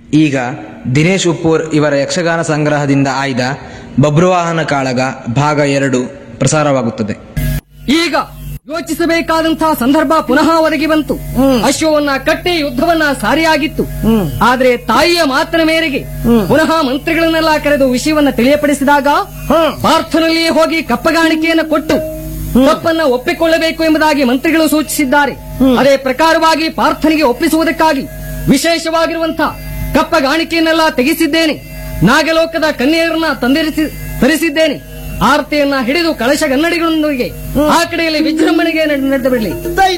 ಈಗ ದಿನೇಶ್ ಉಪ್ಪೂರ್ ಇವರ ಯಕ್ಷಗಾನ ಸಂಗ್ರಹದಿಂದ ಆಯ್ದ ಬಬ್ರುವಾಹನ ಕಾಳಗ ಭಾಗ ಎರಡು ಪ್ರಸಾರವಾಗುತ್ತದೆ ಈಗ ಯೋಚಿಸಬೇಕಾದಂತಹ ಸಂದರ್ಭ ಪುನಃ ಒದಗಿ ಬಂತು ಅಶ್ವವನ್ನ ಕಟ್ಟಿ ಯುದ್ಧವನ್ನ ಸಾರಿಯಾಗಿತ್ತು ಆದ್ರೆ ತಾಯಿಯ ಮಾತಿನ ಮೇರೆಗೆ ಪುನಃ ಮಂತ್ರಿಗಳನ್ನೆಲ್ಲ ಕರೆದು ವಿಷಯವನ್ನ ತಿಳಿಯಪಡಿಸಿದಾಗ ಪಾರ್ಥನಲ್ಲಿಯೇ ಹೋಗಿ ಕಪ್ಪಗಾಣಿಕೆಯನ್ನು ಕೊಟ್ಟು ತಪ್ಪನ್ನ ಒಪ್ಪಿಕೊಳ್ಳಬೇಕು ಎಂಬುದಾಗಿ ಮಂತ್ರಿಗಳು ಸೂಚಿಸಿದ್ದಾರೆ ಅದೇ ಪ್ರಕಾರವಾಗಿ ಪಾರ್ಥನಿಗೆ ಒಪ್ಪಿಸುವುದಕ್ಕಾಗಿ ವಿಶೇಷವಾಗಿರುವಂತಹ ಕಪ್ಪಗಾಣಿಕೆಯನ್ನೆಲ್ಲ ತೆಗೆಸಿದ್ದೇನೆ ನಾಗಲೋಕದ ಕನ್ಯೆಯರನ್ನ ತಂದಿರಿಸಿ ತರಿಸಿದ್ದೇನೆ ಆರತಿಯನ್ನ ಹಿಡಿದು ಕಳಶ ಗನ್ನಡಿಗಳೊಂದಿಗೆ ಆ ಕಡೆಯಲ್ಲಿ ವಿಜೃಂಭಣೆಗೆ ನಡೆದು ಬಿಡಲಿ